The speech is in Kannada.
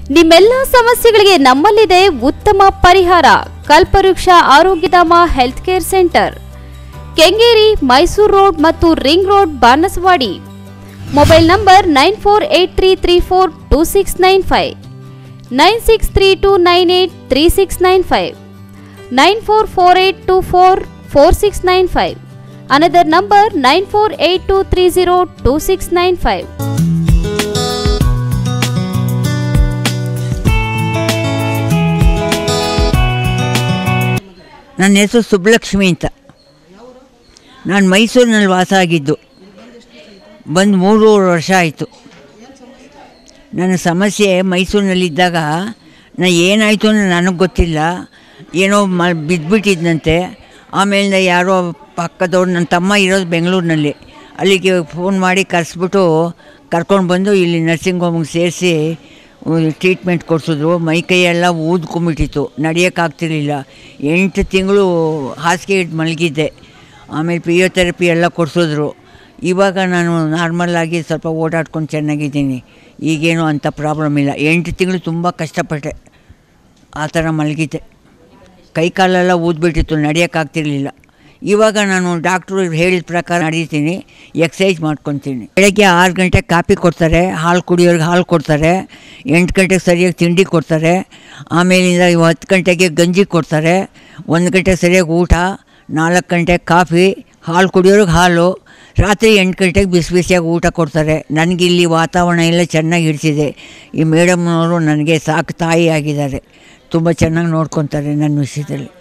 ನಿಮ್ಮೆಲ್ಲ ಸಮಸ್ಯೆಗಳಿಗೆ ನಮ್ಮಲ್ಲಿದೆ ಉತ್ತಮ ಪರಿಹಾರ Kalpavriksha Arogyadhama health care centre Kengeri Mysore road ಮತ್ತು ring road Banaswadi mobile number nine four eight three three four two six nine five nine six three two nine eight three six nine five nine four four eight two four four six nine five another number nine four eight two three zero two six nine five ನನ್ನ ಹೆಸರು ಸುಬ್ಬಲಕ್ಷ್ಮಿ ಅಂತ ನಾನು ಮೈಸೂರಿನಲ್ಲಿ ವಾಸ ಆಗಿದ್ದು ಬಂದು ಮೂರುವರೆ ವರ್ಷ ಆಯಿತು ನನ್ನ ಸಮಸ್ಯೆ ಮೈಸೂರಿನಲ್ಲಿದ್ದಾಗ ನಾ ಏನಾಯಿತು ಅನ್ನೋ ನನಗೆ ಗೊತ್ತಿಲ್ಲ ಏನೋ ಮ ಬಿದ್ದುಬಿಟ್ಟಿದ್ದಂತೆ ಆಮೇಲೆ ಯಾರೋ ಪಕ್ಕದವ್ರು ನನ್ನ ತಮ್ಮ ಇರೋದು ಬೆಂಗಳೂರಿನಲ್ಲಿ ಅಲ್ಲಿಗೆ ಫೋನ್ ಮಾಡಿ ಕರೆಸ್ಬಿಟ್ಟು ಕರ್ಕೊಂಡು ಬಂದು ಇಲ್ಲಿ ನರ್ಸಿಂಗ್ ಹೋಮಿಗೆ ಸೇರಿಸಿ ಟ್ರೀಟ್ಮೆಂಟ್ ಕೊಡಿಸಿದ್ರು ಮೈ ಕೈಯೆಲ್ಲ ಊದ್ಕೊಂಬಿಟ್ಟಿತ್ತು ನಡೆಯೋಕ್ಕಾಗ್ತಿರ್ಲಿಲ್ಲ ಎಂಟು ತಿಂಗಳು ಹಾಸಿಗೆ ಇಟ್ಟು ಮಲಗಿದ್ದೆ ಆಮೇಲೆ ಪಿಯೋಥೆರಪಿ ಎಲ್ಲ ಕೊಡಿಸಿದ್ರು ಇವಾಗ ನಾನು ನಾರ್ಮಲ್ಲಾಗಿ ಸ್ವಲ್ಪ ಓಡಾಡ್ಕೊಂಡು ಚೆನ್ನಾಗಿದ್ದೀನಿ ಈಗೇನು ಅಂಥ ಪ್ರಾಬ್ಲಮ್ ಇಲ್ಲ ಎಂಟು ತಿಂಗಳು ತುಂಬ ಕಷ್ಟಪಟ್ಟೆ ಆ ಥರ ಮಲಗಿದ್ದೆ ಕೈ ಕಾಲೆಲ್ಲ ಊದ್ಬಿಟ್ಟಿತ್ತು ನಡೆಯೋಕ್ಕಾಗ್ತಿರ್ಲಿಲ್ಲ ಇವಾಗ ನಾನು ಡಾಕ್ಟ್ರು ಹೇಳಿದ ಪ್ರಕಾರ ನಡೀತೀನಿ ಎಕ್ಸಸೈಸ್ ಮಾಡ್ಕೊತೀನಿ ಬೆಳಗ್ಗೆ ಆರು ಗಂಟೆಗೆ ಕಾಪಿ ಕೊಡ್ತಾರೆ ಹಾಲು ಕುಡಿಯೋರಿಗೆ ಹಾಲು ಕೊಡ್ತಾರೆ ಎಂಟು ಗಂಟೆಗೆ ಸರಿಯಾಗಿ ತಿಂಡಿ ಕೊಡ್ತಾರೆ ಆಮೇಲಿಂದ ಇವ್ ಹತ್ತು ಗಂಟೆಗೆ ಗಂಜಿ ಕೊಡ್ತಾರೆ ಒಂದು ಗಂಟೆಗೆ ಸರಿಯಾಗಿ ಊಟ ನಾಲ್ಕು ಗಂಟೆಗೆ ಕಾಫಿ ಹಾಲು ಕುಡಿಯೋರಿಗೆ ಹಾಲು ರಾತ್ರಿ ಎಂಟು ಗಂಟೆಗೆ ಬಿಸಿ ಬಿಸಿಯಾಗಿ ಊಟ ಕೊಡ್ತಾರೆ ನನಗೆ ಇಲ್ಲಿ ವಾತಾವರಣ ಎಲ್ಲ ಚೆನ್ನಾಗಿ ಹಿಡಿಸಿದೆ ಈ ಮೇಡಮ್ನವರು ನನಗೆ ಸಾಕು ತಾಯಿ ಆಗಿದ್ದಾರೆ ತುಂಬ ಚೆನ್ನಾಗಿ ನೋಡ್ಕೊತಾರೆ ನನ್ನ ವಿಷಯದಲ್ಲಿ